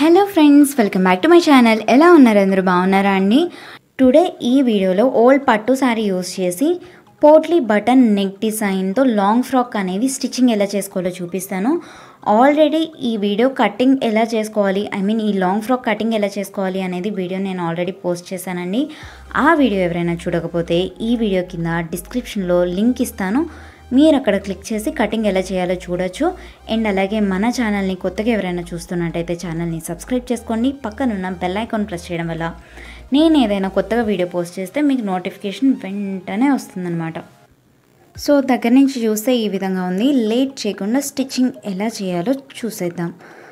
hello friends welcome back to my channel ఎలా ఉన్నారు అందరూ బాగున్నారా అండి టుడే ఈ వీడియోలో ఓల్డ్ పట్టు శారీ యూస్ చేసి పోట్లీ బటన్ నెక్ డిజైన్తో లాంగ్ ఫ్రాక్ అనేది స్టిచ్చింగ్ ఎలా చేసుకోవాలో చూపిస్తాను ఆల్రెడీ ఈ వీడియో కటింగ్ ఎలా చేసుకోవాలి ఐ మీన్ ఈ లాంగ్ ఫ్రాక్ కటింగ్ ఎలా చేసుకోవాలి అనేది వీడియో నేను ఆల్రెడీ పోస్ట్ చేశానండి ఆ వీడియో ఎవరైనా చూడకపోతే ఈ వీడియో కింద డిస్క్రిప్షన్లో లింక్ ఇస్తాను మీరు అక్కడ క్లిక్ చేసి కటింగ్ ఎలా చేయాలో చూడొచ్చు అండ్ అలాగే మన ఛానల్ని కొత్తగా ఎవరైనా చూస్తున్నట్టయితే ఛానల్ని సబ్స్క్రైబ్ చేసుకోండి పక్కనున్న బెల్ ఐకాన్ ప్రెస్ చేయడం వల్ల నేను ఏదైనా కొత్తగా వీడియో పోస్ట్ చేస్తే మీకు నోటిఫికేషన్ వెంటనే వస్తుందన్నమాట సో దగ్గర నుంచి చూస్తే ఈ విధంగా ఉంది లేట్ చేయకుండా స్టిచ్చింగ్ ఎలా చేయాలో చూసేద్దాం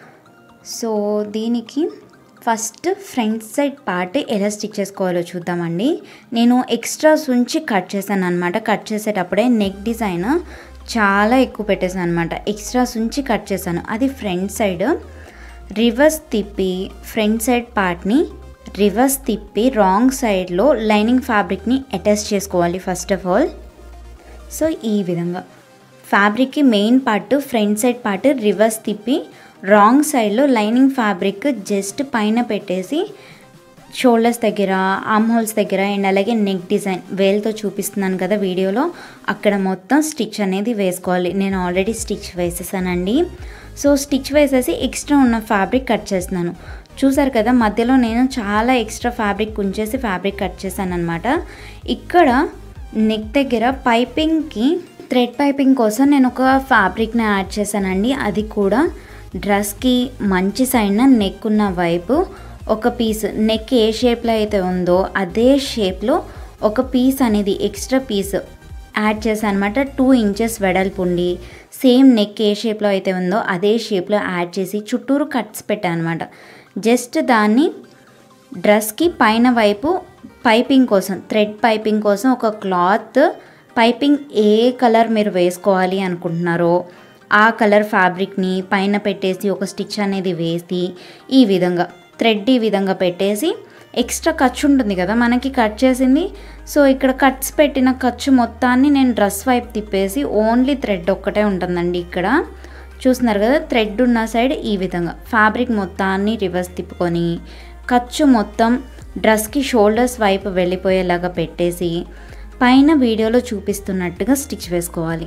సో దీనికి ఫస్ట్ ఫ్రంట్ సైడ్ పార్ట్ ఎలా స్టిచ్ చేసుకోవాలో చూద్దామండి నేను ఎక్స్ట్రాస్ ఉంచి కట్ చేశాను అనమాట కట్ చేసేటప్పుడే నెక్ డిజైన్ చాలా ఎక్కువ పెట్టేసాను అనమాట ఎక్స్ట్రాస్ ఉంచి కట్ చేశాను అది ఫ్రంట్ సైడ్ రివర్స్ తిప్పి ఫ్రంట్ సైడ్ పార్ట్ని రివర్స్ తిప్పి రాంగ్ సైడ్లో లైనింగ్ ఫ్యాబ్రిక్ని అటాచ్ చేసుకోవాలి ఫస్ట్ ఆఫ్ ఆల్ సో ఈ విధంగా ఫ్యాబ్రిక్కి main part front side part reverse తిప్పి రాంగ్ సైడ్లో లైనింగ్ ఫ్యాబ్రిక్ జస్ట్ పైన పెట్టేసి షోల్డర్స్ దగ్గర ఆర్మ్ హోల్స్ దగ్గర అండ్ అలాగే నెక్ డిజైన్ వేల్తో చూపిస్తున్నాను కదా వీడియోలో అక్కడ మొత్తం స్టిచ్ అనేది వేసుకోవాలి నేను ఆల్రెడీ స్టిచ్ వేసేసానండి సో స్టిచ్ వేసేసి ఎక్స్ట్రా ఉన్న ఫ్యాబ్రిక్ కట్ చేస్తున్నాను చూసారు కదా మధ్యలో నేను చాలా ఎక్స్ట్రా ఫ్యాబ్రిక్ ఉంచేసి ఫ్యాబ్రిక్ కట్ చేశాను అనమాట ఇక్కడ నెక్ దగ్గర పైపింగ్కి థ్రెడ్ పైపింగ్ కోసం నేను ఒక ఫ్యాబ్రిక్ని యాడ్ చేశానండి అది కూడా డ్రెస్కి మంచి సైడ్న నెక్ ఉన్న వైపు ఒక పీస్ నెక్ ఏ షేప్లో అయితే ఉందో అదే షేప్లో ఒక పీస్ అనేది ఎక్స్ట్రా పీస్ యాడ్ చేశాను అనమాట టూ ఇంచెస్ వెడల్పు ఉండి సేమ్ నెక్ ఏ షేప్లో అయితే ఉందో అదే షేప్లో యాడ్ చేసి చుట్టూరు కట్స్ పెట్టాను అనమాట జస్ట్ దాన్ని డ్రెస్కి పైన వైపు పైపింగ్ కోసం థ్రెడ్ పైపింగ్ కోసం ఒక క్లాత్ పైపింగ్ ఏ కలర్ మీరు వేసుకోవాలి అనుకుంటున్నారో ఆ కలర్ ఫ్యాబ్రిక్ని పైన పెట్టేసి ఒక స్టిచ్ అనేది వేసి ఈ విధంగా థ్రెడ్ ఈ విధంగా పెట్టేసి ఎక్స్ట్రా ఖర్చు ఉంటుంది కదా మనకి కట్ చేసింది సో ఇక్కడ కట్స్ పెట్టిన ఖర్చు మొత్తాన్ని నేను డ్రెస్ వైపు తిప్పేసి ఓన్లీ థ్రెడ్ ఒక్కటే ఉంటుందండి ఇక్కడ చూస్తున్నారు కదా థ్రెడ్ ఉన్న సైడ్ ఈ విధంగా ఫ్యాబ్రిక్ మొత్తాన్ని రివర్స్ తిప్పుకొని ఖర్చు మొత్తం డ్రెస్కి షోల్డర్స్ వైపు వెళ్ళిపోయేలాగా పెట్టేసి పైన వీడియోలో చూపిస్తున్నట్టుగా స్టిచ్ వేసుకోవాలి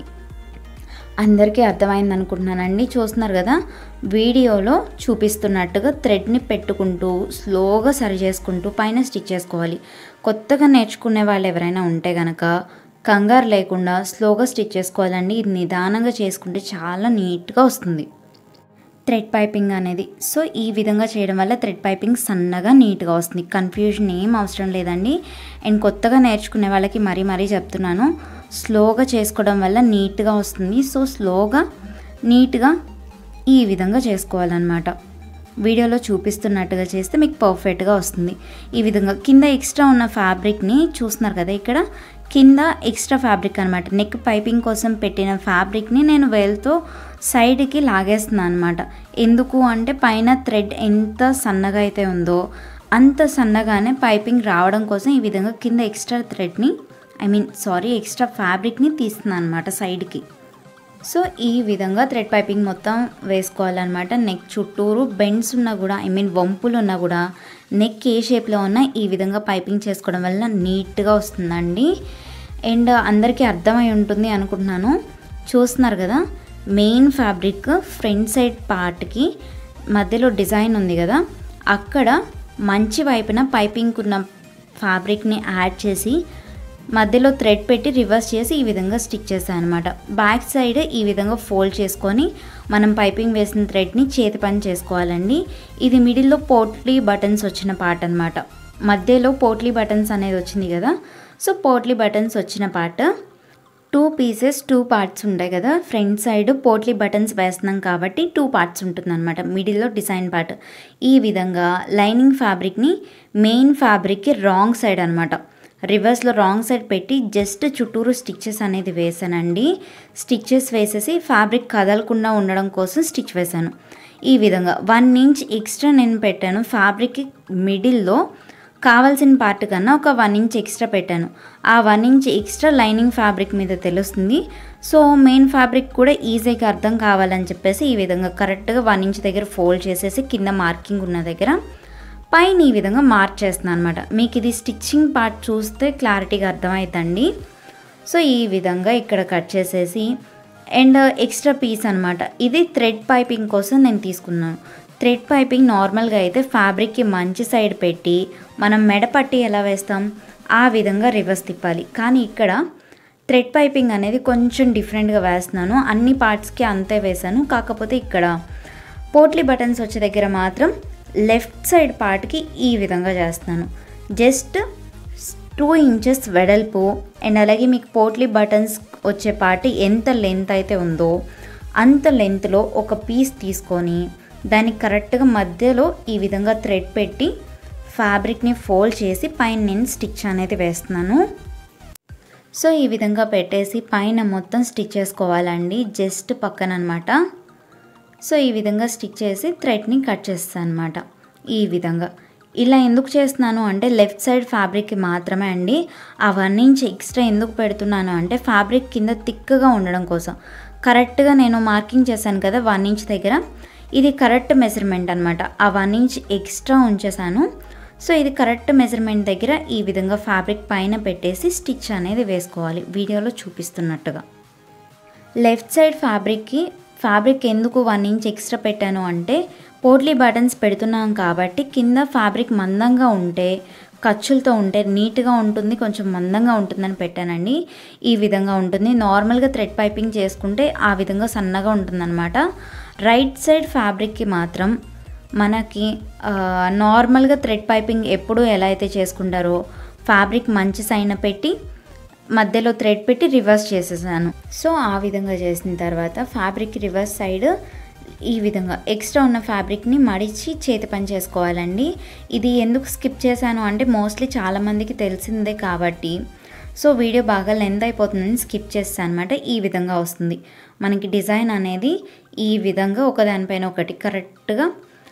అందరికీ అర్థమైంది అనుకుంటున్నానండి చూస్తున్నారు కదా వీడియోలో చూపిస్తున్నట్టుగా థ్రెడ్ని పెట్టుకుంటూ స్లోగా సరి చేసుకుంటూ పైన స్టిచ్ చేసుకోవాలి కొత్తగా నేర్చుకునే వాళ్ళు ఎవరైనా ఉంటే కనుక కంగారు లేకుండా స్లోగా స్టిచ్ చేసుకోవాలండి ఇది నిదానంగా చేసుకుంటే చాలా నీట్గా వస్తుంది థ్రెడ్ పైపింగ్ అనేది సో ఈ విధంగా చేయడం వల్ల థ్రెడ్ పైపింగ్ సన్నగా నీట్గా వస్తుంది కన్ఫ్యూజన్ ఏం అవసరం లేదండి అండ్ కొత్తగా నేర్చుకునే వాళ్ళకి మరీ మరీ చెప్తున్నాను స్లోగా చేసుకోవడం వల్ల నీట్గా వస్తుంది సో స్లోగా నీట్గా ఈ విధంగా చేసుకోవాలన్నమాట వీడియోలో చూపిస్తున్నట్టుగా చేస్తే మీకు పర్ఫెక్ట్గా వస్తుంది ఈ విధంగా కింద ఎక్స్ట్రా ఉన్న ఫ్యాబ్రిక్ని చూస్తున్నారు కదా ఇక్కడ కింద ఎక్స్ట్రా ఫ్యాబ్రిక్ అనమాట నెక్ పైపింగ్ కోసం పెట్టిన ఫ్యాబ్రిక్ని నేను వేల్తో సైడ్కి లాగేస్తున్నాను అనమాట ఎందుకు అంటే పైన థ్రెడ్ ఎంత సన్నగా అయితే ఉందో అంత సన్నగానే పైపింగ్ రావడం కోసం ఈ విధంగా కింద ఎక్స్ట్రా థ్రెడ్ని ఐ మీన్ సారీ ఎక్స్ట్రా ఫ్యాబ్రిక్ని తీస్తున్నాను అనమాట సైడ్కి సో ఈ విధంగా థ్రెడ్ పైపింగ్ మొత్తం వేసుకోవాలన్నమాట నెక్ చుట్టూరు బెండ్స్ ఉన్నా కూడా ఐ మీన్ వంపులు ఉన్నా కూడా నెక్ ఏ షేప్లో ఉన్నా ఈ విధంగా పైపింగ్ చేసుకోవడం వల్ల నీట్గా వస్తుందండి అండ్ అందరికీ అర్థమై ఉంటుంది అనుకుంటున్నాను చూస్తున్నారు కదా మెయిన్ ఫ్యాబ్రిక్ ఫ్రంట్ సైడ్ పార్ట్కి మధ్యలో డిజైన్ ఉంది కదా అక్కడ మంచి వైపున పైపింగ్ ఉన్న ఫ్యాబ్రిక్ని యాడ్ చేసి మధ్యలో థ్రెడ్ పెట్టి రివర్స్ చేసి ఈ విధంగా స్టిచ్ చేశాను అనమాట బ్యాక్ సైడ్ ఈ విధంగా ఫోల్డ్ చేసుకొని మనం పైపింగ్ వేసిన థ్రెడ్ని చేతి పని చేసుకోవాలండి ఇది మిడిల్లో పోట్లీ బటన్స్ వచ్చిన పార్ట్ అనమాట మధ్యలో పోట్లీ బటన్స్ అనేది వచ్చింది కదా సో పోట్లీ బటన్స్ వచ్చిన part two pieces two parts ఉంటాయి కదా ఫ్రంట్ సైడ్ పోట్లీ బటన్స్ వేస్తున్నాం కాబట్టి టూ పార్ట్స్ ఉంటుందన్నమాట మిడిల్లో డిజైన్ పార్ట్ ఈ విధంగా లైనింగ్ ఫ్యాబ్రిక్ని మెయిన్ ఫ్యాబ్రిక్కి రాంగ్ సైడ్ అనమాట రివర్స్లో రాంగ్ సైడ్ పెట్టి జస్ట్ చుట్టూరు స్టిచ్చెస్ అనేది వేసానండి స్టిచ్చెస్ వేసేసి ఫ్యాబ్రిక్ కదలకుండా ఉండడం కోసం స్టిచ్ వేశాను ఈ విధంగా వన్ ఇంచ్ ఎక్స్ట్రా నేను పెట్టాను ఫ్యాబ్రిక్ మిడిల్లో కావాల్సిన పార్ట్ కన్నా ఒక వన్ ఇంచ్ ఎక్స్ట్రా పెట్టాను ఆ one inch extra lining fabric మీద తెలుస్తుంది సో మెయిన్ ఫ్యాబ్రిక్ కూడా ఈజీగా అర్థం కావాలని చెప్పేసి ఈ విధంగా కరెక్ట్గా వన్ ఇంచ్ దగ్గర ఫోల్డ్ చేసేసి కింద మార్కింగ్ ఉన్న దగ్గర పైన ఈ విధంగా మార్క్ చేస్తున్నాను అనమాట మీకు ఇది స్టిచ్చింగ్ పార్ట్ చూస్తే క్లారిటీగా అర్థమవుతుందండి సో ఈ విధంగా ఇక్కడ కట్ చేసేసి అండ్ ఎక్స్ట్రా పీస్ అనమాట ఇది థ్రెడ్ పైపింగ్ కోసం నేను తీసుకున్నాను థ్రెడ్ పైపింగ్ నార్మల్గా అయితే ఫ్యాబ్రిక్కి మంచి సైడ్ పెట్టి మనం మెడ పట్టి ఎలా వేస్తాం ఆ విధంగా రివర్స్ తిప్పాలి కానీ ఇక్కడ థ్రెడ్ పైపింగ్ అనేది కొంచెం డిఫరెంట్గా వేస్తున్నాను అన్ని పార్ట్స్కి అంతే వేసాను కాకపోతే ఇక్కడ పోట్లీ బటన్స్ వచ్చే దగ్గర మాత్రం లెఫ్ట్ సైడ్ పార్ట్కి ఈ విధంగా చేస్తున్నాను జస్ట్ టూ ఇంచెస్ వెడల్పు అండ్ అలాగే మీకు పోట్లీ బటన్స్ వచ్చే పార్ట్ ఎంత లెంత్ అయితే ఉందో అంత లెంత్లో ఒక పీస్ తీసుకొని దానికి కరెక్ట్గా మధ్యలో ఈ విధంగా థ్రెడ్ పెట్టి ఫ్యాబ్రిక్ని ఫోల్డ్ చేసి పైన నేను స్టిచ్ అనేది వేస్తున్నాను సో ఈ విధంగా పెట్టేసి పైన మొత్తం స్టిచ్ చేసుకోవాలండి జస్ట్ పక్కన అనమాట సో ఈ విధంగా స్టిచ్ చేసి థ్రెడ్ని కట్ చేస్తాను అనమాట ఈ విధంగా ఇలా ఎందుకు చేస్తున్నాను అంటే లెఫ్ట్ సైడ్ ఫ్యాబ్రిక్కి మాత్రమే అండి ఆ వన్ ఇంచ్ ఎక్స్ట్రా ఎందుకు పెడుతున్నాను అంటే ఫ్యాబ్రిక్ కింద థిక్గా ఉండడం కోసం కరెక్ట్గా నేను మార్కింగ్ చేశాను కదా వన్ ఇంచ్ దగ్గర ఇది కరెక్ట్ మెజర్మెంట్ అనమాట ఆ వన్ ఇంచ్ ఎక్స్ట్రా ఉంచేసాను సో ఇది కరెక్ట్ మెజర్మెంట్ దగ్గర ఈ విధంగా ఫ్యాబ్రిక్ పైన పెట్టేసి స్టిచ్ అనేది వేసుకోవాలి వీడియోలో చూపిస్తున్నట్టుగా లెఫ్ట్ సైడ్ ఫ్యాబ్రిక్కి ఫ్యాబ్రిక్ ఎందుకు వన్ ఇంచ్ ఎక్స్ట్రా పెట్టాను అంటే పోట్లీ బటన్స్ పెడుతున్నాం కాబట్టి కింద ఫ్యాబ్రిక్ మందంగా ఉంటే ఖర్చులతో ఉంటే నీట్గా ఉంటుంది కొంచెం మందంగా ఉంటుందని పెట్టానండి ఈ విధంగా ఉంటుంది నార్మల్గా థ్రెడ్ పైపింగ్ చేసుకుంటే ఆ విధంగా సన్నగా ఉంటుందన్నమాట రైట్ సైడ్ ఫ్యాబ్రిక్కి మాత్రం మనకి ఆ, నార్మల్గా థ్రెడ్ పైపింగ్ ఎప్పుడు ఎలా అయితే చేసుకుంటారో ఫ్యాబ్రిక్ మంచి సైన పెట్టి మధ్యలో థ్రెడ్ పెట్టి రివర్స్ చేసేసాను సో ఆ విధంగా చేసిన తర్వాత ఫ్యాబ్రిక్ రివర్స్ సైడ్ ఈ విధంగా ఎక్స్ట్రా ఉన్న ఫ్యాబ్రిక్ని మడిచి చేతి పని చేసుకోవాలండి ఇది ఎందుకు స్కిప్ చేశాను అంటే మోస్ట్లీ చాలామందికి తెలిసిందే కాబట్టి సో వీడియో బాగా లెంత్ అయిపోతుందని స్కిప్ చేస్తాను అనమాట ఈ విధంగా వస్తుంది మనకి డిజైన్ అనేది ఈ విధంగా ఒకదానిపైన ఒకటి కరెక్ట్గా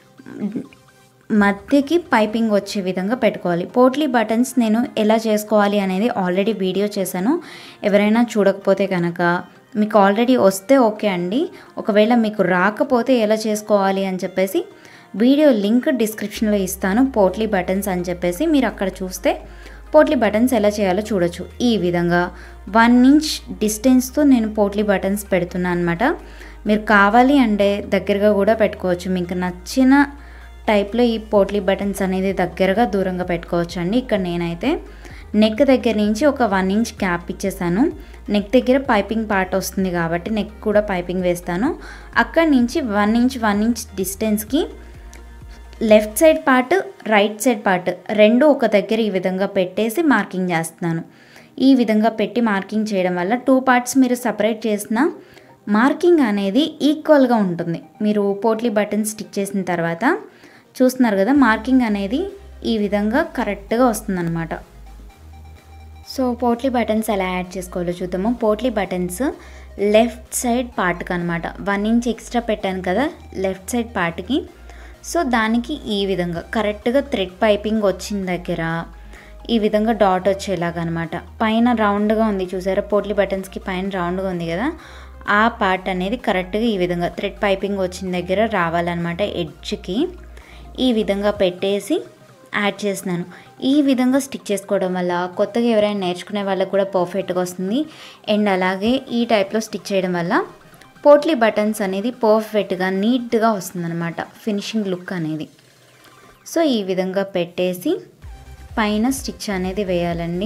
మధ్యకి పైపింగ్ వచ్చే విధంగా పెట్టుకోవాలి పోట్లీ బటన్స్ నేను ఎలా చేసుకోవాలి అనేది ఆల్రెడీ వీడియో చేశాను ఎవరైనా చూడకపోతే కనుక మీకు ఆల్రెడీ వస్తే ఓకే అండి ఒకవేళ మీకు రాకపోతే ఎలా చేసుకోవాలి అని చెప్పేసి వీడియో లింక్ డిస్క్రిప్షన్లో ఇస్తాను పోట్లీ బటన్స్ అని చెప్పేసి మీరు అక్కడ చూస్తే పోట్లీ బటన్స్ ఎలా చేయాలో చూడొచ్చు ఈ విధంగా వన్ ఇంచ్ డిస్టెన్స్తో నేను పోట్లీ బటన్స్ పెడుతున్నాను అనమాట మీరు కావాలి అంటే దగ్గరగా కూడా పెట్టుకోవచ్చు మీకు నచ్చిన టైప్లో ఈ పోట్లీ బటన్స్ అనేది దగ్గరగా దూరంగా పెట్టుకోవచ్చు అండి ఇక్కడ నేనైతే నెక్ దగ్గర నుంచి ఒక వన్ ఇంచ్ క్యాప్ ఇచ్చేసాను నెక్ దగ్గర పైపింగ్ పార్ట్ వస్తుంది కాబట్టి నెక్ కూడా పైపింగ్ వేస్తాను అక్కడి నుంచి వన్ ఇంచ్ వన్ ఇంచ్ డిస్టెన్స్కి left side part right side part రెండు ఒక దగ్గర ఈ విధంగా పెట్టేసి మార్కింగ్ చేస్తున్నాను ఈ విధంగా పెట్టి మార్కింగ్ చేయడం వల్ల టూ పార్ట్స్ మీరు సపరేట్ చేసిన మార్కింగ్ అనేది ఈక్వల్గా ఉంటుంది మీరు పోట్లీ బటన్ స్టిచ్ చేసిన తర్వాత చూస్తున్నారు కదా మార్కింగ్ అనేది ఈ విధంగా కరెక్ట్గా వస్తుందన్నమాట సో పోట్లీ బటన్స్ ఎలా యాడ్ చేసుకోవాలో చూద్దాము పోట్లీ బటన్స్ లెఫ్ట్ సైడ్ పార్ట్కి అనమాట వన్ ఇంచ్ ఎక్స్ట్రా పెట్టాను కదా లెఫ్ట్ సైడ్ పార్ట్కి సో దానికి ఈ విధంగా కరెక్ట్గా థ్రెడ్ పైపింగ్ వచ్చిన దగ్గర ఈ విధంగా డాట్ వచ్చేలాగా అనమాట పైన రౌండ్గా ఉంది చూసారా పోట్లీ బటన్స్కి పైన రౌండ్గా ఉంది కదా ఆ పార్ట్ అనేది కరెక్ట్గా ఈ విధంగా థ్రెడ్ పైపింగ్ వచ్చిన దగ్గర రావాలన్నమాట ఎడ్జ్కి ఈ విధంగా పెట్టేసి యాడ్ చేస్తున్నాను ఈ విధంగా స్టిచ్ చేసుకోవడం వల్ల కొత్తగా ఎవరైనా నేర్చుకునే వాళ్ళకి కూడా పర్ఫెక్ట్గా వస్తుంది అండ్ అలాగే ఈ టైప్లో స్టిచ్ చేయడం వల్ల పోట్లీ బటన్స్ అనేది పర్ఫెక్ట్గా నీట్గా వస్తుందన్నమాట ఫినిషింగ్ లుక్ అనేది సో ఈ విధంగా పెట్టేసి పైన స్టిచ్ అనేది వేయాలండి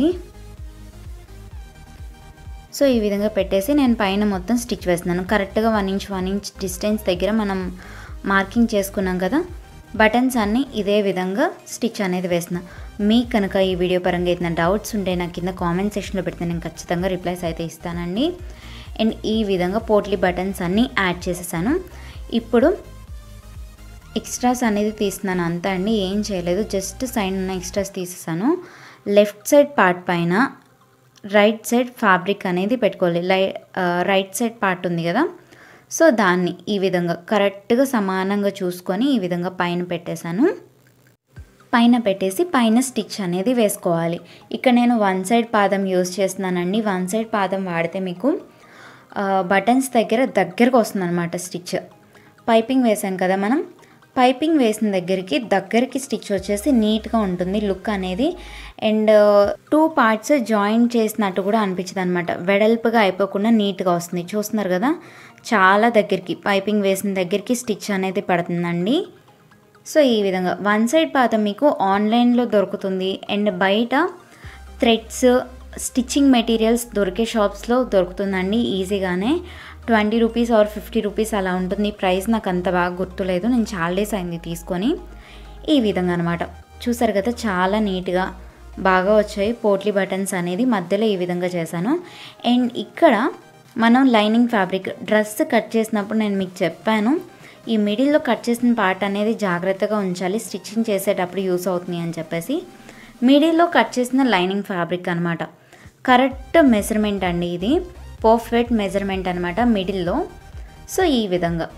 సో ఈ విధంగా పెట్టేసి నేను పైన మొత్తం స్టిచ్ వేస్తున్నాను కరెక్ట్గా one inch one inch distance దగ్గర మనం మార్కింగ్ చేసుకున్నాం కదా బటన్స్ అన్నీ ఇదే విధంగా స్టిచ్ అనేది వేసిన మీకు కనుక ఈ వీడియో పరంగా ఏదైనా డౌట్స్ ఉంటే నాకు కింద కామెంట్ సెక్షన్లో పెడితే నేను ఖచ్చితంగా రిప్లైస్ అయితే ఇస్తానండి అండ్ ఈ విధంగా పోట్లీ బటన్స్ అన్నీ యాడ్ చేసేసాను ఇప్పుడు ఎక్స్ట్రాస్ అనేది తీస్తున్నాను అంతా అండి ఏం చేయలేదు జస్ట్ సైడ్ ఉన్న ఎక్స్ట్రాస్ తీసేసాను లెఫ్ట్ సైడ్ పార్ట్ పైన రైట్ సైడ్ ఫ్యాబ్రిక్ అనేది పెట్టుకోవాలి లై రైట్ సైడ్ పార్ట్ ఉంది కదా సో దాన్ని ఈ విధంగా కరెక్ట్గా సమానంగా చూసుకొని ఈ విధంగా పైన పెట్టేశాను పైన పెట్టేసి పైన స్టిచ్ అనేది వేసుకోవాలి ఇక్కడ నేను వన్ సైడ్ పాదం యూస్ చేస్తున్నానండి వన్ సైడ్ పాదం వాడితే మీకు బటన్స్ దగ్గర దగ్గరకు వస్తుంది అనమాట స్టిచ్ పైపింగ్ వేసాం కదా మనం పైపింగ్ వేసిన దగ్గరికి దగ్గరికి స్టిచ్ వచ్చేసి నీట్గా ఉంటుంది లుక్ అనేది అండ్ టూ పార్ట్స్ జాయిన్ చేసినట్టు కూడా అనిపించదు అనమాట వెడల్పుగా అయిపోకుండా నీట్గా వస్తుంది చూస్తున్నారు కదా చాలా దగ్గరికి పైపింగ్ వేసిన దగ్గరికి స్టిచ్ అనేది పడుతుందండి సో ఈ విధంగా వన్ సైడ్ పాత మీకు ఆన్లైన్లో దొరుకుతుంది అండ్ బయట థ్రెడ్స్ స్టిచ్చింగ్ మెటీరియల్స్ దొరికే షాప్స్లో దొరుకుతుందండి ఈజీగానే twenty rupees or fifty rupees అలా ఉంటుంది ప్రైస్ నాకు అంత బాగా గుర్తులేదు నేను చాలా డేస్ అయింది తీసుకొని ఈ విధంగా అనమాట చూసారు కదా చాలా నీట్గా బాగా వచ్చాయి పోట్లీ బటన్స్ అనేది మధ్యలో ఈ విధంగా చేశాను అండ్ ఇక్కడ మనం లైనింగ్ ఫ్యాబ్రిక్ డ్రెస్ కట్ చేసినప్పుడు నేను మీకు చెప్పాను ఈ మిడిల్లో కట్ చేసిన పార్ట్ అనేది జాగ్రత్తగా ఉంచాలి స్టిచ్చింగ్ చేసేటప్పుడు యూస్ అవుతుంది అని చెప్పేసి మిడిల్లో కట్ చేసిన లైనింగ్ ఫ్యాబ్రిక్ అనమాట కరెక్ట్ మెజర్మెంట్ అండి ఇది పర్ఫెక్ట్ మెజర్మెంట్ అనమాట మిడిల్లో సో ఈ విధంగా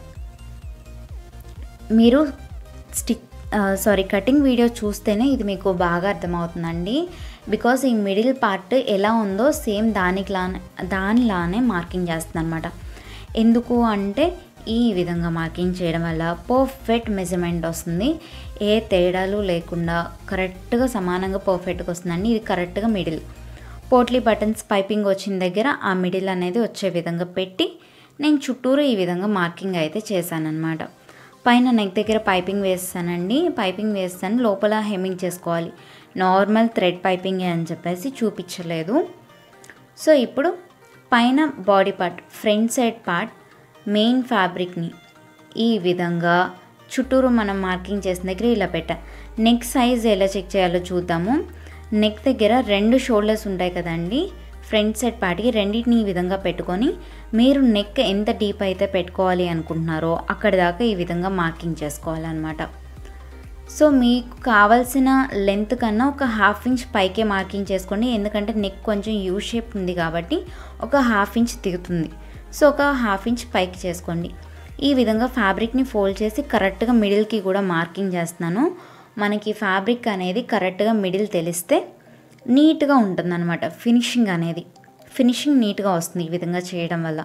మీరు స్టిక్ సారీ కటింగ్ వీడియో చూస్తేనే ఇది మీకు బాగా అర్థమవుతుందండి బికాస్ ఈ మిడిల్ పార్ట్ ఎలా ఉందో సేమ్ దానికి లానే దానిలానే మార్కింగ్ చేస్తుంది అనమాట ఎందుకు అంటే ఈ విధంగా మార్కింగ్ చేయడం వల్ల పర్ఫెక్ట్ మెజర్మెంట్ వస్తుంది ఏ తేడాలు లేకుండా కరెక్ట్గా సమానంగా పర్ఫెక్ట్గా వస్తుందండి ఇది కరెక్ట్గా మిడిల్ పోట్లీ బటన్స్ పైపింగ్ వచ్చిన దగ్గర ఆ మిడిల్ అనేది వచ్చే విధంగా పెట్టి నేను చుట్టూరు ఈ విధంగా మార్కింగ్ అయితే చేశానన్నమాట పైన నెక్ దగ్గర పైపింగ్ వేస్తానండి పైపింగ్ వేస్తాను లోపల హెమ్మింగ్ చేసుకోవాలి నార్మల్ థ్రెడ్ పైపింగ్ అని చెప్పేసి చూపించలేదు సో ఇప్పుడు పైన body part front side part main ఫ్యాబ్రిక్ని ఈ విధంగా చుట్టూరు మనం మార్కింగ్ చేసిన దగ్గర ఇలా పెట్టా నెక్ సైజ్ ఎలా చెక్ చేయాలో చూద్దాము నెక్ దగ్గర రెండు షోల్డర్స్ ఉంటాయి కదండి ఫ్రంట్ సైడ్ పార్ట్కి రెండింటిని ఈ విధంగా పెట్టుకొని మీరు నెక్ ఎంత డీప్ అయితే పెట్టుకోవాలి అనుకుంటున్నారో అక్కడి దాకా ఈ విధంగా మార్కింగ్ చేసుకోవాలన్నమాట సో మీకు కావాల్సిన లెంత్ కన్నా ఒక హాఫ్ ఇంచ్ పైకే మార్కింగ్ చేసుకోండి ఎందుకంటే నెక్ కొంచెం యూ షేప్ ఉంది కాబట్టి ఒక హాఫ్ ఇంచ్ దిగుతుంది సో ఒక హాఫ్ ఇంచ్ పైకి చేసుకోండి ఈ విధంగా ఫ్యాబ్రిక్ని ఫోల్డ్ చేసి కరెక్ట్గా మిడిల్కి కూడా మార్కింగ్ చేస్తున్నాను మనకి ఫ్యాబ్రిక్ అనేది కరెక్ట్గా మిడిల్ తెలిస్తే నీట్గా ఉంటుందన్నమాట ఫినిషింగ్ అనేది ఫినిషింగ్ నీట్గా వస్తుంది ఈ విధంగా చేయడం వల్ల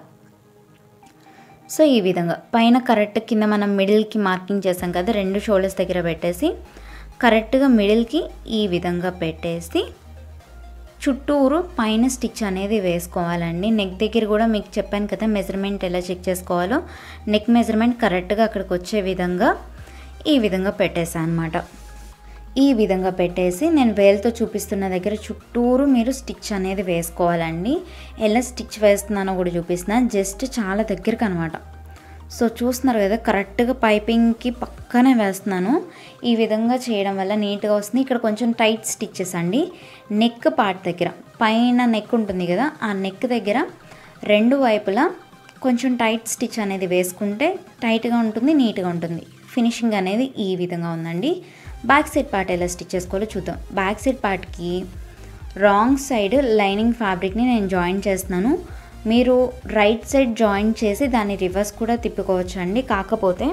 సో ఈ విధంగా పైన కరెక్ట్ కింద మనం మిడిల్కి మార్కింగ్ చేసాం కదా రెండు షోల్డర్స్ దగ్గర పెట్టేసి కరెక్ట్గా మిడిల్కి ఈ విధంగా పెట్టేసి చుట్టూరు పైన స్టిచ్ అనేది వేసుకోవాలండి నెక్ దగ్గర కూడా మీకు చెప్పాను కదా మెజర్మెంట్ ఎలా చెక్ చేసుకోవాలో నెక్ మెజర్మెంట్ కరెక్ట్గా అక్కడికి వచ్చే విధంగా ఈ విధంగా పెట్టేసాను అనమాట ఈ విధంగా పెట్టేసి నేను వేలుతో చూపిస్తున్న దగ్గర చుట్టూరు మీరు స్టిచ్ అనేది వేసుకోవాలండి ఎలా స్టిచ్ వేస్తున్నానో కూడా చూపిస్తున్నాను జస్ట్ చాలా దగ్గరకు అనమాట సో చూస్తున్నారు కదా కరెక్ట్గా పైపింగ్కి పక్కనే వేస్తున్నాను ఈ విధంగా చేయడం వల్ల నీట్గా వస్తుంది ఇక్కడ కొంచెం టైట్ స్టిచ్చెస్ అండి నెక్ పార్ట్ దగ్గర పైన నెక్ ఉంటుంది కదా ఆ నెక్ దగ్గర రెండు వైపులా కొంచెం టైట్ స్టిచ్ అనేది వేసుకుంటే టైట్గా ఉంటుంది నీట్గా ఉంటుంది ఫినిషింగ్ అనేది ఈ విధంగా ఉందండి బ్యాక్ సైడ్ పార్ట్ ఎలా స్టిచ్ చేసుకోవాలో చూద్దాం బ్యాక్ సైడ్ పార్ట్కి రాంగ్ సైడ్ లైనింగ్ ఫ్యాబ్రిక్ని నేను జాయిన్ చేస్తున్నాను మీరు రైట్ సైడ్ జాయిన్ చేసి దాన్ని రివర్స్ కూడా తిప్పుకోవచ్చు అండి కాకపోతే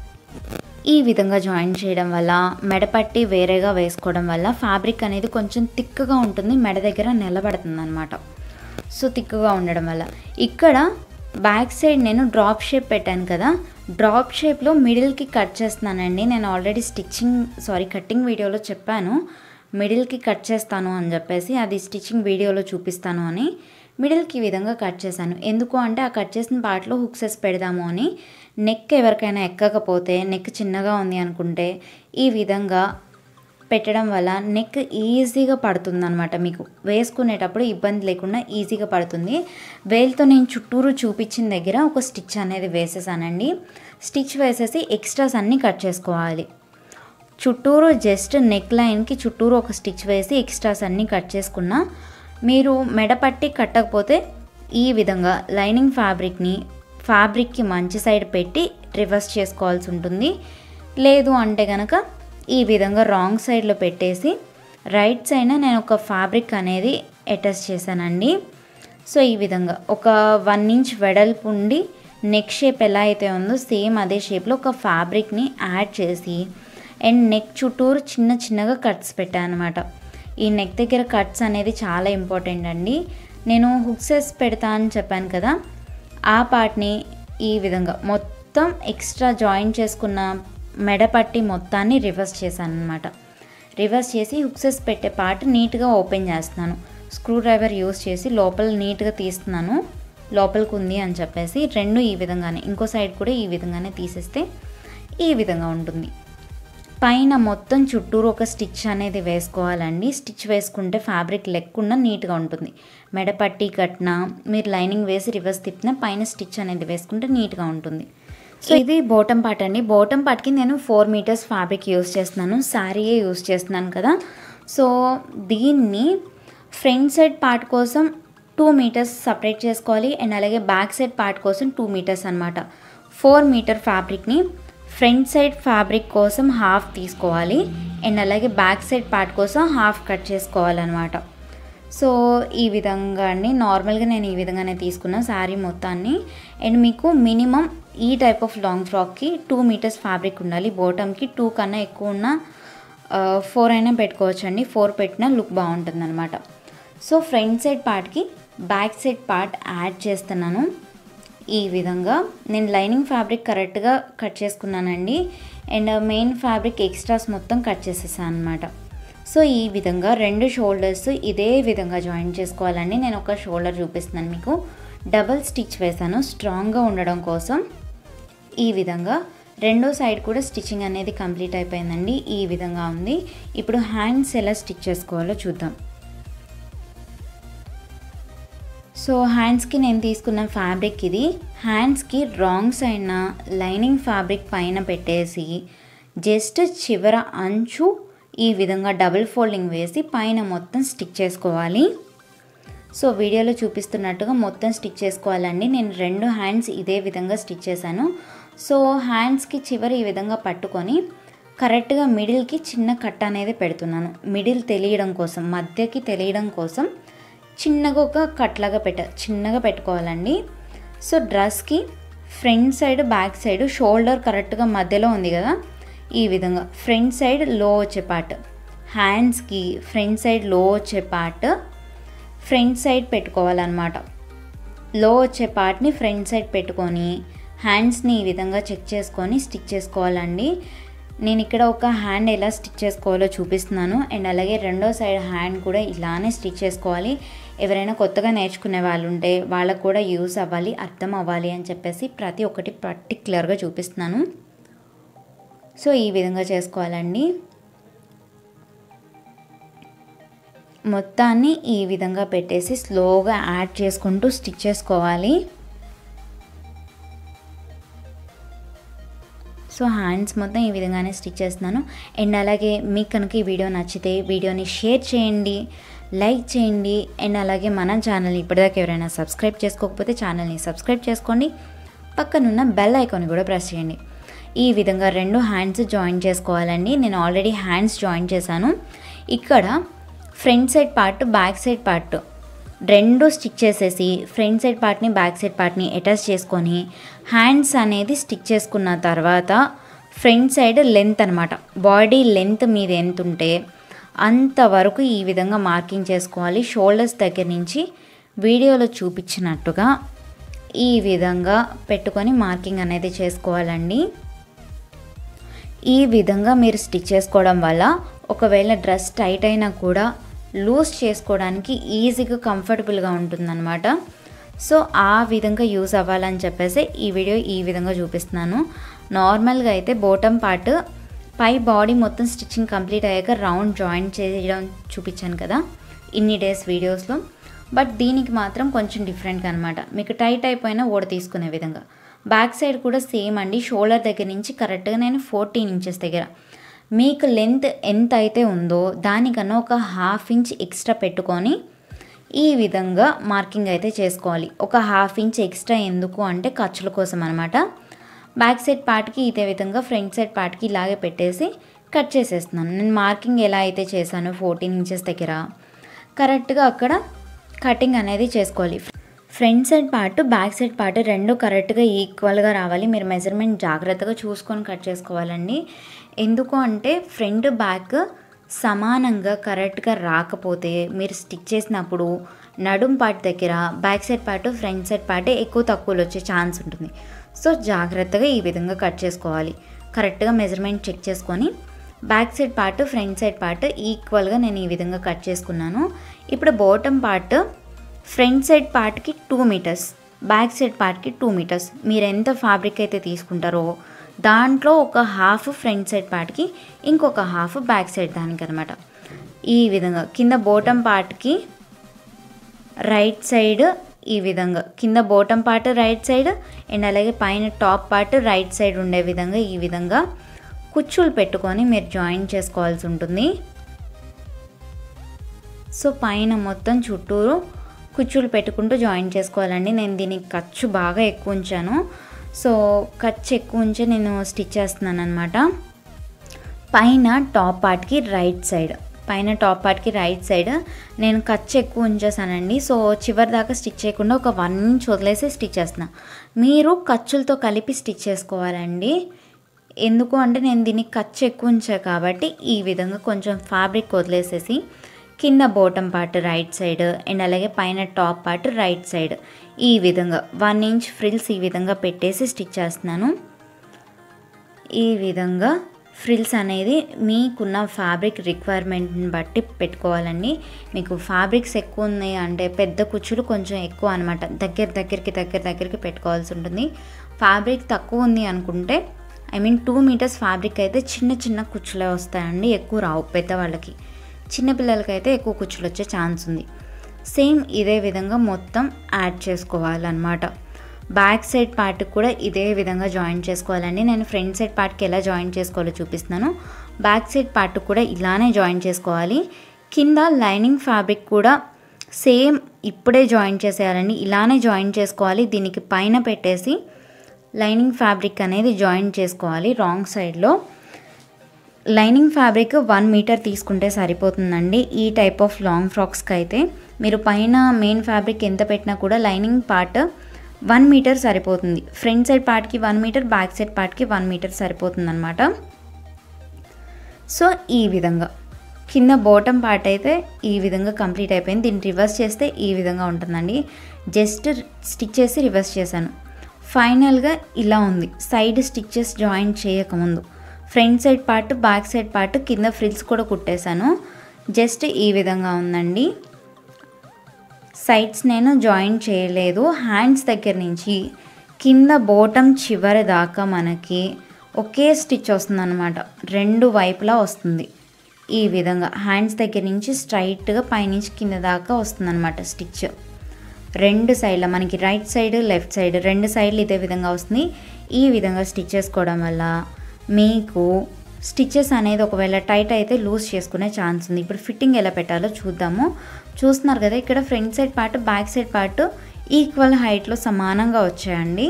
ఈ విధంగా జాయిన్ చేయడం వల్ల మెడపట్టి వేరేగా వేసుకోవడం వల్ల ఫ్యాబ్రిక్ అనేది కొంచెం థిక్గా ఉంటుంది మెడ దగ్గర నిలబడుతుంది అనమాట సో థిక్గా ఉండడం వల్ల ఇక్కడ బ్యాక్ సైడ్ నేను డ్రాప్ షేప్ పెట్టాను కదా డ్రాప్ షేప్లో మిడిల్కి కట్ చేస్తున్నానండి నేను ఆల్రెడీ స్టిచ్చింగ్ సారీ కట్టింగ్ వీడియోలో చెప్పాను మిడిల్కి కట్ చేస్తాను అని చెప్పేసి అది స్టిచ్చింగ్ వీడియోలో చూపిస్తాను అని మిడిల్కి ఈ విధంగా కట్ చేశాను ఎందుకు అంటే ఆ కట్ చేసిన పార్ట్లో హుక్సెస్ పెడదాము అని నెక్ ఎవరికైనా ఎక్కకపోతే నెక్ చిన్నగా ఉంది అనుకుంటే ఈ విధంగా పెట్టడం వల్ల నెక్ ఈజీగా పడుతుంది అనమాట మీకు వేసుకునేటప్పుడు ఇబ్బంది లేకుండా ఈజీగా పడుతుంది వేలుతో నేను చుట్టూరు చూపించిన దగ్గర ఒక స్టిచ్ అనేది వేసేసానండి స్టిచ్ వేసేసి ఎక్స్ట్రాస్ అన్నీ కట్ చేసుకోవాలి చుట్టూరు జస్ట్ నెక్ లైన్కి చుట్టూరు ఒక స్టిచ్ వేసి ఎక్స్ట్రాస్ అన్నీ కట్ చేసుకున్నా మీరు మెడపట్టి కట్టకపోతే ఈ విధంగా లైనింగ్ ఫ్యాబ్రిక్ని ఫ్యాబ్రిక్కి మంచి సైడ్ పెట్టి రివర్స్ చేసుకోవాల్సి ఉంటుంది లేదు అంటే కనుక ఈ విధంగా రాంగ్ సైడ్లో పెట్టేసి రైట్ సైడ్ నేను ఒక ఫ్యాబ్రిక్ అనేది అటాచ్ చేశానండి సో ఈ విధంగా ఒక వన్ ఇంచ్ వెడల్పు ఉండి నెక్ షేప్ ఎలా అయితే ఉందో సేమ్ అదే షేప్లో ఒక ఫ్యాబ్రిక్ని యాడ్ చేసి అండ్ నెక్ చుట్టూరు చిన్న చిన్నగా కట్స్ పెట్టాను అనమాట ఈ నెక్ దగ్గర కట్స్ అనేది చాలా ఇంపార్టెంట్ అండి నేను హుక్సెస్ పెడతా అని చెప్పాను కదా ఆ పార్ట్ని ఈ విధంగా మొత్తం ఎక్స్ట్రా జాయిన్ చేసుకున్న మెడపట్టి మొత్తాన్ని రివర్స్ చేశాను అనమాట రివర్స్ చేసి హుక్సెస్ పెట్టే పార్ట్ నీట్గా ఓపెన్ చేస్తున్నాను స్క్రూ డ్రైవర్ యూస్ చేసి లోపల నీట్గా తీస్తున్నాను లోపలికి ఉంది అని చెప్పేసి రెండు ఈ విధంగానే ఇంకో సైడ్ కూడా ఈ విధంగానే తీసేస్తే ఈ విధంగా ఉంటుంది పైన మొత్తం చుట్టూరు ఒక స్టిచ్ అనేది వేసుకోవాలండి స్టిచ్ వేసుకుంటే ఫ్యాబ్రిక్ లెక్కకుండా నీట్గా ఉంటుంది మెడపట్టి కట్టిన మీరు లైనింగ్ వేసి రివర్స్ తిప్పిన పైన స్టిచ్ అనేది వేసుకుంటే నీట్గా ఉంటుంది సో ఇది బోటం పార్ట్ అండి బోటం పార్ట్కి నేను ఫోర్ మీటర్స్ ఫ్యాబ్రిక్ యూస్ చేస్తున్నాను శారీయే యూస్ చేస్తున్నాను కదా సో దీన్ని ఫ్రంట్ సైడ్ పార్ట్ కోసం టూ మీటర్స్ సపరేట్ చేసుకోవాలి అండ్ అలాగే బ్యాక్ సైడ్ పార్ట్ కోసం టూ మీటర్స్ అనమాట ఫోర్ మీటర్ ఫ్యాబ్రిక్ని ఫ్రంట్ సైడ్ ఫ్యాబ్రిక్ కోసం హాఫ్ తీసుకోవాలి అండ్ అలాగే బ్యాక్ సైడ్ పార్ట్ కోసం హాఫ్ కట్ చేసుకోవాలన్నమాట సో ఈ విధంగా అండి నార్మల్గా నేను ఈ విధంగానే తీసుకున్న శారీ మొత్తాన్ని అండ్ మీకు మినిమం ఈ టైప్ ఆఫ్ లాంగ్ ఫ్రాక్కి టూ మీటర్స్ ఫ్యాబ్రిక్ ఉండాలి బాటమ్కి టూ కన్నా ఎక్కువ ఉన్న ఫోర్ అయినా పెట్టుకోవచ్చు అండి ఫోర్ పెట్టినా లుక్ బాగుంటుంది అనమాట సో ఫ్రంట్ సైడ్ పార్ట్కి బ్యాక్ సైడ్ పార్ట్ యాడ్ చేస్తున్నాను ఈ విధంగా నేను లైనింగ్ ఫ్యాబ్రిక్ కరెక్ట్గా కట్ చేసుకున్నానండి అండ్ మెయిన్ ఫ్యాబ్రిక్ ఎక్స్ట్రాస్ మొత్తం కట్ చేసేసాను అనమాట సో ఈ విధంగా రెండు షోల్డర్స్ ఇదే విధంగా జాయిన్ చేసుకోవాలండి నేను ఒక షోల్డర్ చూపిస్తున్నాను మీకు డబల్ స్టిచ్ వేసాను స్ట్రాంగ్గా ఉండడం కోసం ఈ విధంగా రెండో సైడ్ కూడా స్టిచ్చింగ్ అనేది కంప్లీట్ అయిపోయిందండి ఈ విధంగా ఉంది ఇప్పుడు హ్యాండ్స్ ఎలా స్టిచ్ చేసుకోవాలో చూద్దాం సో హ్యాండ్స్కి నేను తీసుకున్న ఫ్యాబ్రిక్ ఇది హ్యాండ్స్కి రాంగ్ సైడ్న లైనింగ్ ఫ్యాబ్రిక్ పైన పెట్టేసి జస్ట్ చివర అంచు ఈ విధంగా డబుల్ ఫోల్డింగ్ వేసి పైన మొత్తం స్టిచ్ చేసుకోవాలి సో వీడియోలో చూపిస్తున్నట్టుగా మొత్తం స్టిచ్ చేసుకోవాలండి నేను రెండు హ్యాండ్స్ ఇదే విధంగా స్టిచ్ చేశాను సో హ్యాండ్స్కి చివరి ఈ విధంగా పట్టుకొని కరెక్ట్గా మిడిల్కి చిన్న కట్ అనేది పెడుతున్నాను మిడిల్ తెలియడం కోసం మధ్యకి తెలియడం కోసం చిన్నగా ఒక కట్లాగా పెట్ట చిన్నగా పెట్టుకోవాలండి సో డ్రెస్కి front side back side shoulder కరెక్ట్గా మధ్యలో ఉంది కదా ఈ విధంగా ఫ్రంట్ సైడ్ లో వచ్చే పార్ట్ హ్యాండ్స్కి ఫ్రంట్ సైడ్ లో వచ్చే పార్ట్ ఫ్రంట్ సైడ్ పెట్టుకోవాలన్నమాట లో వచ్చే పార్ట్ని ఫ్రంట్ సైడ్ పెట్టుకొని హ్యాండ్స్ని ఈ విధంగా చెక్ చేసుకొని స్టిచ్ చేసుకోవాలండి నేను ఇక్కడ ఒక హ్యాండ్ ఎలా స్టిచ్ చేసుకోవాలో చూపిస్తున్నాను అండ్ అలాగే రెండో సైడ్ హ్యాండ్ కూడా ఇలానే స్టిచ్ చేసుకోవాలి ఎవరైనా కొత్తగా నేర్చుకునే వాళ్ళు ఉంటే వాళ్ళకు కూడా యూస్ అవ్వాలి అర్థం అవ్వాలి అని చెప్పేసి ప్రతి ఒక్కటి పర్టిక్యులర్గా చూపిస్తున్నాను సో ఈ విధంగా చేసుకోవాలండి మొత్తాన్ని ఈ విధంగా పెట్టేసి స్లోగా యాడ్ చేసుకుంటూ స్టిచ్ చేసుకోవాలి సో హ్యాండ్స్ మొత్తం ఈ విధంగానే స్టిచ్ చేస్తున్నాను అండ్ అలాగే మీకు కనుక ఈ వీడియో నచ్చితే వీడియోని షేర్ చేయండి లైక్ చేయండి అండ్ అలాగే మన ఛానల్ని ఇప్పటిదాకా ఎవరైనా సబ్స్క్రైబ్ చేసుకోకపోతే ఛానల్ని సబ్స్క్రైబ్ చేసుకోండి పక్కనున్న బెల్ ఐకాన్ కూడా ప్రెస్ చేయండి ఈ విధంగా రెండు హ్యాండ్స్ జాయిన్ చేసుకోవాలండి నేను ఆల్రెడీ హ్యాండ్స్ జాయిన్ చేశాను ఇక్కడ front side part back side part రెండు స్టిచ్ చేసేసి ఫ్రంట్ సైడ్ పార్ట్ని బ్యాక్ సైడ్ పార్ట్ని అటాచ్ చేసుకొని హ్యాండ్స్ అనేది స్టిచ్ చేసుకున్న తర్వాత ఫ్రంట్ సైడ్ లెంత్ అనమాట బాడీ లెంత్ మీద ఎంత ఉంటే అంతవరకు ఈ విధంగా మార్కింగ్ చేసుకోవాలి షోల్డర్స్ దగ్గర నుంచి వీడియోలో చూపించినట్టుగా ఈ విధంగా పెట్టుకొని మార్కింగ్ అనేది చేసుకోవాలండి ఈ విధంగా మీరు స్టిచ్ చేసుకోవడం వల్ల ఒకవేళ డ్రెస్ టైట్ అయినా కూడా లూజ్ చేసుకోవడానికి ఈజీగా కంఫర్టబుల్గా ఉంటుందన్నమాట సో ఆ విధంగా యూస్ అవ్వాలని చెప్పేసి ఈ వీడియో ఈ విధంగా చూపిస్తున్నాను నార్మల్గా అయితే బోటమ్ పార్ట్ పై బాడీ మొత్తం స్టిచ్చింగ్ కంప్లీట్ అయ్యాక రౌండ్ జాయిన్ చేయడం చూపించాను కదా ఇన్ని డేస్ వీడియోస్లో బట్ దీనికి మాత్రం కొంచెం డిఫరెంట్గా అనమాట మీకు టైట్ అయిపోయినా ఓడ తీసుకునే విధంగా బ్యాక్ సైడ్ కూడా సేమ్ అండి షోల్డర్ దగ్గర నుంచి కరెక్ట్గా నేను ఫోర్టీన్ ఇంచెస్ దగ్గర మీకు లెంత్ ఎంత అయితే ఉందో దానికన్నా ఒక హాఫ్ ఇంచ్ ఎక్స్ట్రా పెట్టుకొని ఈ విధంగా మార్కింగ్ అయితే చేసుకోవాలి ఒక హాఫ్ ఇంచ్ ఎక్స్ట్రా ఎందుకు అంటే ఖర్చుల కోసం అనమాట బ్యాక్ సైడ్ పార్ట్కి ఇదే విధంగా ఫ్రంట్ సైడ్ పార్ట్కి ఇలాగే పెట్టేసి కట్ చేసేస్తున్నాను నేను మార్కింగ్ ఎలా అయితే చేశానో ఫోర్టీన్ ఇంచెస్ దగ్గర కరెక్ట్గా అక్కడ కటింగ్ అనేది చేసుకోవాలి front side part back side part రెండు కరెక్ట్గా ఈక్వల్గా రావాలి మీరు మెజర్మెంట్ జాగ్రత్తగా చూసుకొని కట్ చేసుకోవాలండి ఎందుకు అంటే ఫ్రంట్ బ్యాక్ సమానంగా కరెక్ట్గా రాకపోతే మీరు స్టిచ్ చేసినప్పుడు నడుం పార్ట్ దగ్గర back side part front side part ఎక్కువ తక్కువలు వచ్చే ఛాన్స్ ఉంటుంది సో జాగ్రత్తగా ఈ విధంగా కట్ చేసుకోవాలి కరెక్ట్గా మెజర్మెంట్ చెక్ చేసుకొని back side part front side part ఈక్వల్గా నేను ఈ విధంగా కట్ చేసుకున్నాను ఇప్పుడు బాటమ్ పార్ట్ ఫ్రంట్ సైడ్ పార్ట్కి టూ మీటర్స్ బ్యాక్ సైడ్ పార్ట్కి టూ మీటర్స్ మీరు ఎంత ఫ్యాబ్రిక్ అయితే తీసుకుంటారో దాంట్లో ఒక హాఫ్ ఫ్రంట్ సైడ్ పార్ట్కి ఇంకొక హాఫ్ బ్యాక్ సైడ్ దానికి అనమాట ఈ విధంగా కింద బోటమ్ పార్ట్కి రైట్ సైడ్ ఈ విధంగా కింద bottom part right side and అలాగే పైన టాప్ పార్ట్ రైట్ సైడ్ ఉండే విధంగా ఈ విధంగా కుచ్చులు పెట్టుకొని మీరు జాయిన్ చేసుకోవాల్సి ఉంటుంది సో పైన మొత్తం చుట్టూరు కుచ్చులు పెట్టుకుంటూ జాయిన్ చేసుకోవాలండి నేను దీనికి ఖర్చు బాగా ఎక్కువ ఉంచాను సో ఖర్చు ఎక్కువ ఉంచి నేను స్టిచ్ చేస్తున్నాను అనమాట పైన టాప్ పార్ట్కి రైట్ సైడ్ పైన టాప్ పార్ట్కి రైట్ సైడ్ నేను ఖర్చు ఎక్కువ ఉంచేసానండి సో చివరి దాకా స్టిచ్ చేయకుండా ఒక వన్ ఇంచ్ వదిలేసి స్టిచ్ చేస్తున్నా మీరు ఖర్చులతో కలిపి స్టిచ్ చేసుకోవాలండి ఎందుకు అంటే నేను దీనికి ఖర్చు ఎక్కువ ఉంచా కాబట్టి ఈ విధంగా కొంచెం ఫ్యాబ్రిక్ వదిలేసేసి కింద bottom part right side and అలాగే పైన టాప్ పార్ట్ రైట్ సైడ్ ఈ విధంగా వన్ ఇంచ్ ఫ్రిల్స్ ఈ విధంగా పెట్టేసి స్టిచ్ చేస్తున్నాను ఈ విధంగా ఫ్రిల్స్ అనేది మీకున్న ఫ్యాబ్రిక్ రిక్వైర్మెంట్ని బట్టి పెట్టుకోవాలండి మీకు ఫ్యాబ్రిక్స్ ఎక్కువ ఉన్నాయి అంటే పెద్ద కుచ్చులు కొంచెం ఎక్కువ అనమాట దగ్గర దగ్గరికి దగ్గర దగ్గరికి పెట్టుకోవాల్సి ఉంటుంది ఫ్యాబ్రిక్ తక్కువ ఉంది అనుకుంటే I mean two metres fabric అయితే చిన్న చిన్న కుచ్చులే వస్తాయండి ఎక్కువ రావు పెద్దవాళ్ళకి చిన్నపిల్లలకైతే ఎక్కువ కుచ్చులు వచ్చే ఛాన్స్ ఉంది సేమ్ ఇదే విధంగా మొత్తం యాడ్ చేసుకోవాలన్నమాట బ్యాక్ సైడ్ పార్ట్ కూడా ఇదే విధంగా జాయిన్ చేసుకోవాలండి నేను ఫ్రంట్ సైడ్ పార్ట్కి ఎలా జాయిన్ చేసుకోవాలో చూపిస్తున్నాను బ్యాక్ సైడ్ పార్ట్ కూడా ఇలానే జాయిన్ చేసుకోవాలి కింద లైనింగ్ ఫ్యాబ్రిక్ కూడా సేమ్ ఇప్పుడే జాయిన్ చేసేయాలండి ఇలానే జాయిన్ చేసుకోవాలి దీనికి పైన పెట్టేసి లైనింగ్ ఫ్యాబ్రిక్ అనేది జాయిన్ చేసుకోవాలి రాంగ్ సైడ్లో లైనింగ్ ఫ్యాబ్రిక్ వన్ మీటర్ తీసుకుంటే సరిపోతుందండి ఈ టైప్ ఆఫ్ లాంగ్ ఫ్రాక్స్కి అయితే మీరు పైన మెయిన్ ఫ్యాబ్రిక్ ఎంత పెట్టినా కూడా లైనింగ్ పార్ట్ వన్ మీటర్ సరిపోతుంది ఫ్రంట్ సైడ్ పార్ట్కి వన్ మీటర్ బ్యాక్ సైడ్ పార్ట్కి వన్ మీటర్ సరిపోతుంది అనమాట సో ఈ విధంగా కింద బాటమ్ పార్ట్ అయితే ఈ విధంగా కంప్లీట్ అయిపోయింది దీన్ని రివర్స్ చేస్తే ఈ విధంగా ఉంటుందండి జస్ట్ స్టిచ్ చేసి రివర్స్ చేశాను ఫైనల్గా ఇలా ఉంది సైడ్ స్టిచ్చెస్ జాయిన్ చేయకముందు front side part back side part కింద ఫ్రిల్స్ కూడా కుట్టేశాను జస్ట్ ఈ విధంగా ఉందండి సైడ్స్ నేను జాయిన్ చేయలేదు హ్యాండ్స్ దగ్గర నుంచి కింద బోటం చివరి దాకా మనకి ఒకే స్టిచ్ వస్తుందన్నమాట రెండు వైపులా వస్తుంది ఈ విధంగా హ్యాండ్స్ దగ్గర నుంచి స్ట్రైట్గా పైనుంచి కింద దాకా వస్తుందన్నమాట స్టిచ్ రెండు సైడ్ల మనకి రైట్ సైడ్ లెఫ్ట్ సైడ్ రెండు సైడ్లు ఇదే విధంగా వస్తుంది ఈ విధంగా స్టిచ్ చేసుకోవడం వల్ల మీకు స్టిచెస్ అనేది ఒకవేళ టైట్ అయితే లూజ్ చేసుకునే ఛాన్స్ ఉంది ఇప్పుడు ఫిట్టింగ్ ఎలా పెట్టాలో చూద్దాము చూస్తున్నారు కదా ఇక్కడ front side part back side part equal హైట్లో సమానంగా వచ్చాయండి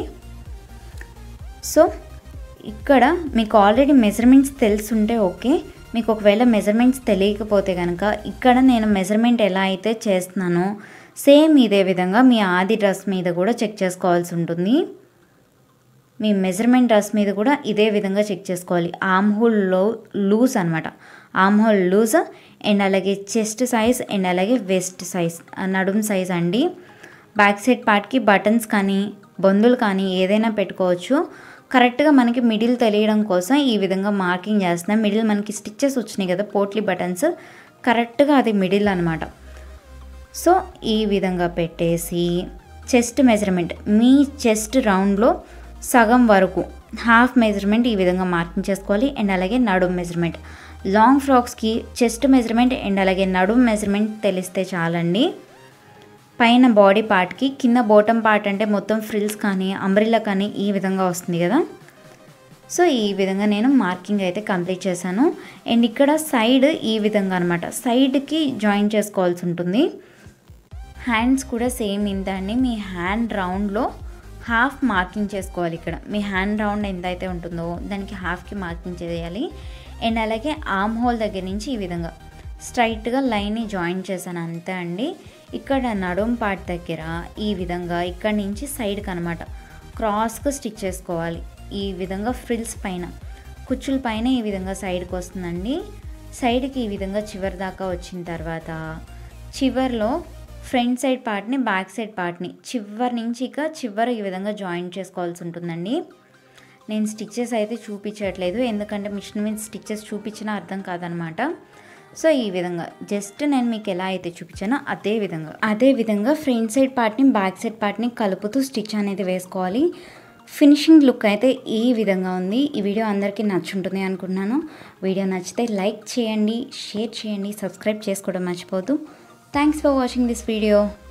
సో ఇక్కడ మీకు ఆల్రెడీ మెజర్మెంట్స్ తెలుసుంటే ఓకే మీకు ఒకవేళ మెజర్మెంట్స్ తెలియకపోతే కనుక ఇక్కడ నేను మెజర్మెంట్ ఎలా అయితే చేస్తున్నానో సేమ్ ఇదే విధంగా మీ ఆది డ్రెస్ మీద కూడా చెక్ చేసుకోవాల్సి ఉంటుంది మీ మెజర్మెంట్ డ్రెస్ మీద కూడా ఇదే విధంగా చెక్ చేసుకోవాలి ఆమ్ హోల్ లో లూజ్ అనమాట ఆమ్ హోల్ లూజ్ అండ్ అలాగే చెస్ట్ సైజ్ అండ్ అలాగే వెస్ట్ సైజ్ నడుం సైజ్ అండి బ్యాక్ సైడ్ పార్ట్కి బటన్స్ కానీ బొందులు కానీ ఏదైనా పెట్టుకోవచ్చు కరెక్ట్గా మనకి మిడిల్ తెలియడం కోసం ఈ విధంగా మార్కింగ్ చేస్తున్నాం మిడిల్ మనకి స్టిచ్చెస్ వచ్చినాయి కదా పోట్లీ బటన్స్ కరెక్ట్గా అది మిడిల్ అనమాట సో ఈ విధంగా పెట్టేసి చెస్ట్ మెజర్మెంట్ మీ చెస్ట్ రౌండ్లో సగం వరకు హాఫ్ మెజర్మెంట్ ఈ విధంగా మార్కింగ్ చేసుకోవాలి అండ్ అలాగే నడుం మెజర్మెంట్ లాంగ్ ఫ్రాక్స్కి చెస్ట్ మెజర్మెంట్ అండ్ అలాగే నడుం మెజర్మెంట్ తెలిస్తే చాలండి పైన బాడీ పార్ట్కి కింద బాటమ్ పార్ట్ అంటే మొత్తం ఫ్రిల్స్ కానీ అంబ్రిల్లా కానీ ఈ విధంగా వస్తుంది కదా సో ఈ విధంగా నేను మార్కింగ్ అయితే కంప్లీట్ చేశాను అండ్ ఇక్కడ సైడ్ ఈ విధంగా అనమాట సైడ్కి జాయిన్ చేసుకోవాల్సి ఉంటుంది హ్యాండ్స్ కూడా సేమ్ ఇంత అండి మీ హ్యాండ్ రౌండ్లో హాఫ్ మార్కింగ్ చేసుకోవాలి ఇక్కడ మీ హ్యాండ్ రౌండ్ ఎంత అయితే ఉంటుందో దానికి హాఫ్కి మార్కింగ్ చేయాలి అండ్ అలాగే ఆమ్ హోల్ దగ్గర నుంచి ఈ విధంగా స్ట్రైట్గా లైన్ని జాయిన్ చేశాను అంతే అండి ఇక్కడ నడుం పార్ట్ దగ్గర ఈ విధంగా ఇక్కడ నుంచి సైడ్కి అనమాట క్రాస్గా స్టిచ్ చేసుకోవాలి ఈ విధంగా ఫ్రిల్స్ పైన కుచ్చుల పైన ఈ విధంగా సైడ్కి వస్తుందండి సైడ్కి ఈ విధంగా చివరి దాకా వచ్చిన తర్వాత చివర్లో ఫ్రంట్ సైడ్ పార్ట్ని బ్యాక్ సైడ్ పార్ట్ని చివరి నుంచి ఇక చివరి ఈ విధంగా జాయిన్ చేసుకోవాల్సి ఉంటుందండి నేను స్టిచ్చెస్ అయితే చూపించట్లేదు ఎందుకంటే మిషన్ మీద స్టిచ్చెస్ చూపించినా అర్థం కాదనమాట సో ఈ విధంగా జస్ట్ నేను మీకు ఎలా అయితే చూపించానో అదే విధంగా అదే విధంగా ఫ్రంట్ సైడ్ పార్ట్ని బ్యాక్ సైడ్ పార్ట్ని కలుపుతూ స్టిచ్ అనేది వేసుకోవాలి ఫినిషింగ్ లుక్ అయితే ఈ విధంగా ఉంది ఈ వీడియో అందరికీ నచ్చుంటుంది అనుకుంటున్నాను వీడియో నచ్చితే లైక్ చేయండి షేర్ చేయండి సబ్స్క్రైబ్ చేసుకోవడం మర్చిపోద్దు thanks for watching this video